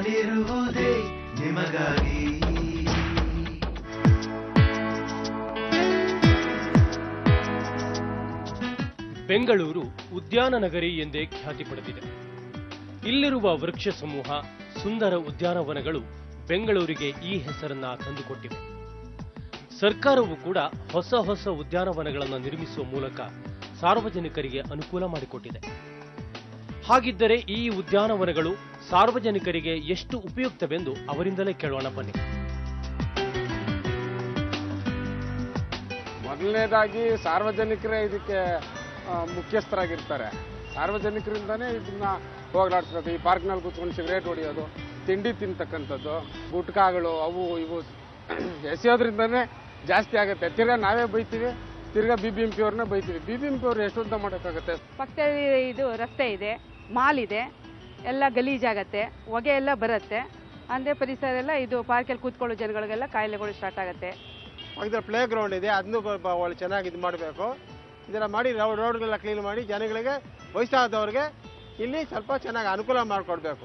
ನಾನಿರುವುದೇ ನಿಮಗಾಗಿ ಬೆಂಗಳೂರು ಉದ್ಯಾನ ನಗರಿ ಎಂದೇ ಖ್ಯಾತಿ ಪಡೆದಿದೆ ಇಲ್ಲಿರುವ ವೃಕ್ಷ ಸಮೂಹ ಸುಂದರ ಉದ್ಯಾನವನಗಳು ಬೆಂಗಳೂರಿಗೆ ಈ ಹೆಸರನ್ನ ತಂದುಕೊಟ್ಟಿವೆ ಸರ್ಕಾರವು ಕೂಡ ಹೊಸ ಹೊಸ ಉದ್ಯಾನವನಗಳನ್ನು ನಿರ್ಮಿಸುವ ಮೂಲಕ ಸಾರ್ವಜನಿಕರಿಗೆ ಅನುಕೂಲ ಮಾಡಿಕೊಟ್ಟಿದೆ ಹಾಗಿದ್ದರೆ ಈ ಉದ್ಯಾನವನಗಳು ಸಾರ್ವಜನಿಕರಿಗೆ ಎಷ್ಟು ಉಪಯುಕ್ತವೆಂದು ಅವರಿಂದಲೇ ಕೇಳೋಣ ಬನ್ನಿ ಮೊದಲನೇದಾಗಿ ಸಾರ್ವಜನಿಕರೇ ಇದಕ್ಕೆ ಆ, ಮುಖ್ಯಸ್ಥರಾಗಿರ್ತಾರೆ ಸಾರ್ವಜನಿಕರಿಂದನೇ ಇದನ್ನ ಹೋಗ್ಲಾಡಿಸ್ಬೇಕು ಈ ಪಾರ್ಕ್ನಲ್ಲಿ ಕೂತ್ಕೊಂಡು ಸಿಗರೇಟ್ ಹೊಡೆಯೋದು ತಿಂಡಿ ತಿಂತಕ್ಕಂಥದ್ದು ಗುಟ್ಕಾಗಳು ಅವು ಇವು ಎಸೆಯೋದ್ರಿಂದನೇ ಜಾಸ್ತಿ ಆಗುತ್ತೆ ತಿರ್ಗಾ ನಾವೇ ಬೈತೀವಿ ತಿರ್ಗಾ ಬಿ ಬಿ ಎಂ ಪಿ ಅವ್ರನ್ನ ಬೈತೀವಿ ಬಿ ಬಿ ಎಂ ಪಿ ಅವ್ರು ಎಷ್ಟು ಉದ್ದ ಮಾಡೋಕ್ಕಾಗತ್ತೆ ಪಕ್ಕದಲ್ಲಿ ಇದು ರಸ್ತೆ ಇದೆ ಮಾಲ್ ಇದೆ ಎಲ್ಲ ಗಲೀಜಾಗತ್ತೆ ಹೊಗೆ ಎಲ್ಲ ಬರುತ್ತೆ ಅಂದರೆ ಪರಿಸರ ಎಲ್ಲ ಇದು ಪಾರ್ಕಲ್ಲಿ ಕೂತ್ಕೊಳ್ಳೋ ಜನಗಳಿಗೆಲ್ಲ ಕಾಯಿಲೆಗಳು ಸ್ಟಾರ್ಟ್ ಆಗುತ್ತೆ ಪಕ್ಕದಲ್ಲಿ ಪ್ಲೇ ಗ್ರೌಂಡ್ ಇದೆ ಅದನ್ನು ಒಳ್ಳೆ ಚೆನ್ನಾಗಿ ಇದು ಮಾಡಬೇಕು ಇದೆಲ್ಲ ಮಾಡಿ ರೋಡ್ ರೋಡ್ಗಳೆಲ್ಲ ಕ್ಲೀನ್ ಮಾಡಿ ಜನಗಳಿಗೆ ವಯಸ್ಸಾದವ್ರಿಗೆ ಇಲ್ಲಿ ಸ್ವಲ್ಪ ಚೆನ್ನಾಗಿ ಅನುಕೂಲ ಮಾಡಿಕೊಡ್ಬೇಕು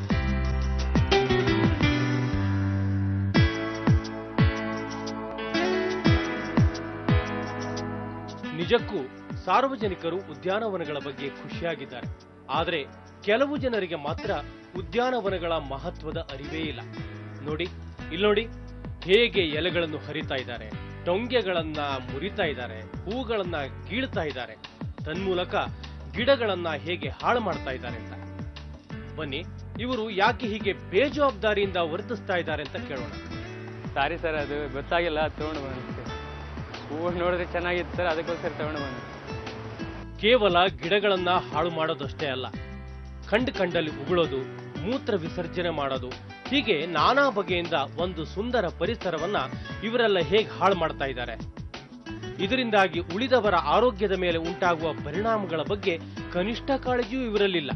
ನಿಜಕ್ಕೂ ಸಾರ್ವಜನಿಕರು ಉದ್ಯಾನವನಗಳ ಬಗ್ಗೆ ಖುಷಿಯಾಗಿದ್ದಾರೆ ಆದರೆ ಕೆಲವು ಜನರಿಗೆ ಮಾತ್ರ ಉದ್ಯಾನವನಗಳ ಮಹತ್ವದ ಅರಿವೇ ಇಲ್ಲ ನೋಡಿ ಇಲ್ಲಿ ನೋಡಿ ಹೇಗೆ ಎಲೆಗಳನ್ನು ಹರಿತಾ ಇದ್ದಾರೆ ಟೊಂಗೆಗಳನ್ನ ಮುರಿತಾ ಇದ್ದಾರೆ ಹೂಗಳನ್ನ ಕೀಳ್ತಾ ಇದ್ದಾರೆ ತನ್ಮೂಲಕ ಗಿಡಗಳನ್ನ ಹೇಗೆ ಹಾಳು ಮಾಡ್ತಾ ಇದ್ದಾರೆ ಅಂತ ಬನ್ನಿ ಇವರು ಯಾಕೆ ಹೀಗೆ ಬೇಜವಾಬ್ದಾರಿಯಿಂದ ವರ್ತಿಸ್ತಾ ಇದ್ದಾರೆ ಅಂತ ಕೇಳೋಣ ಸಾರಿ ಸರ್ ಅದು ಗೊತ್ತಾಗಿಲ್ಲ ತೊಗೊಂಡು ಬಂದು ಹೂವು ನೋಡಿದ್ರೆ ಚೆನ್ನಾಗಿತ್ತು ಸರ್ ಅದಕ್ಕೋಸ್ಕರ ತಗೊಂಡು ಬಂದು ಕೇವಲ ಗಿಡಗಳನ್ನ ಹಾಳು ಮಾಡೋದಷ್ಟೇ ಅಲ್ಲ ಕಂಡು ಕಂಡಲ್ಲಿ ಉಗುಳೋದು ಮೂತ್ರ ವಿಸರ್ಜನೆ ಮಾಡೋದು ಹೀಗೆ ನಾನಾ ಬಗೆಯಿಂದ ಒಂದು ಸುಂದರ ಪರಿಸರವನ್ನ ಇವರೆಲ್ಲ ಹೇಗೆ ಹಾಳು ಮಾಡ್ತಾ ಇದ್ದಾರೆ ಇದರಿಂದಾಗಿ ಉಳಿದವರ ಆರೋಗ್ಯದ ಮೇಲೆ ಉಂಟಾಗುವ ಪರಿಣಾಮಗಳ ಬಗ್ಗೆ ಕನಿಷ್ಠ ಕಾಳಜಿಯೂ ಇವರಲ್ಲಿಲ್ಲ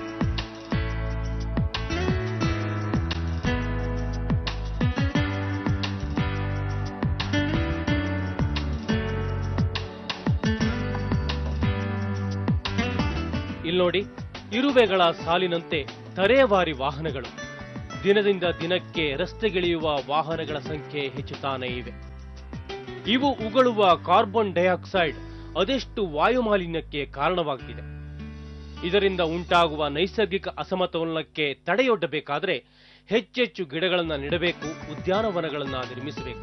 ಇಲ್ಲಿ ನೋಡಿ ಇರುವೆಗಳ ಸಾಲಿನಂತೆ ತರೇವಾರಿ ವಾಹನಗಳು ದಿನದಿಂದ ದಿನಕ್ಕೆ ರಸ್ತೆಗಿಳಿಯುವ ವಾಹನಗಳ ಸಂಖ್ಯೆ ಹೆಚ್ಚುತ್ತಾನೇ ಇವೆ ಇವು ಉಗುಳುವ ಕಾರ್ಬನ್ ಡೈಆಕ್ಸೈಡ್ ಅದೆಷ್ಟು ವಾಯುಮಾಲಿನ್ಯಕ್ಕೆ ಕಾರಣವಾಗ್ತಿದೆ ಇದರಿಂದ ಉಂಟಾಗುವ ನೈಸರ್ಗಿಕ ಅಸಮತೋಲನಕ್ಕೆ ತಡೆಯೊಡ್ಡಬೇಕಾದ್ರೆ ಹೆಚ್ಚೆಚ್ಚು ಗಿಡಗಳನ್ನ ನೆಡಬೇಕು ಉದ್ಯಾನವನಗಳನ್ನ ನಿರ್ಮಿಸಬೇಕು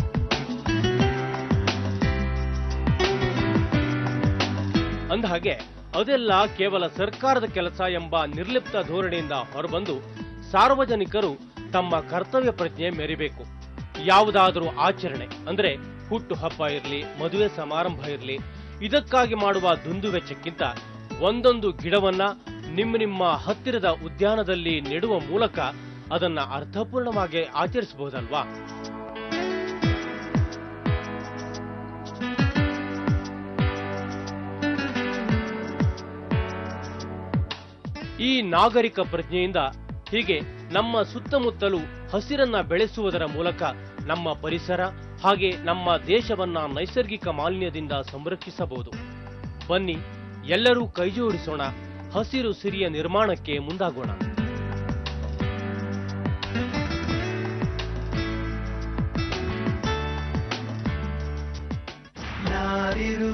ಅಂದಹಾಗೆ ಅದೆಲ್ಲ ಕೇವಲ ಸರ್ಕಾರದ ಕೆಲಸ ಎಂಬ ನಿರ್ಲಿಪ್ತ ಧೋರಣೆಯಿಂದ ಹೊರಬಂದು ಸಾರ್ವಜನಿಕರು ತಮ್ಮ ಕರ್ತವ್ಯ ಪ್ರಜ್ಞೆ ಮೆರಿಬೇಕು ಯಾವುದಾದರೂ ಆಚರಣೆ ಅಂದ್ರೆ ಹುಟ್ಟು ಹಬ್ಬ ಇರಲಿ ಮದುವೆ ಸಮಾರಂಭ ಇರಲಿ ಇದಕ್ಕಾಗಿ ಮಾಡುವ ದುಂದು ವೆಚ್ಚಕ್ಕಿಂತ ಒಂದೊಂದು ಗಿಡವನ್ನ ನಿಮ್ಮ ನಿಮ್ಮ ಹತ್ತಿರದ ಉದ್ಯಾನದಲ್ಲಿ ನೆಡುವ ಮೂಲಕ ಅದನ್ನ ಅರ್ಥಪೂರ್ಣವಾಗಿ ಆಚರಿಸಬಹುದಲ್ವಾ ಈ ನಾಗರಿಕ ಪ್ರಜ್ಞೆಯಿಂದ ಹೀಗೆ ನಮ್ಮ ಸುತ್ತಮುತ್ತಲೂ ಹಸಿರನ್ನ ಬೆಳೆಸುವುದರ ಮೂಲಕ ನಮ್ಮ ಪರಿಸರ ಹಾಗೆ ನಮ್ಮ ದೇಶವನ್ನ ನೈಸರ್ಗಿಕ ಮಾಲಿನ್ಯದಿಂದ ಸಂರಕ್ಷಿಸಬಹುದು ಬನ್ನಿ ಎಲ್ಲರೂ ಕೈಜೋಡಿಸೋಣ ಹಸಿರು ಸಿರಿಯ ನಿರ್ಮಾಣಕ್ಕೆ ಮುಂದಾಗೋಣ ನಾನಿರು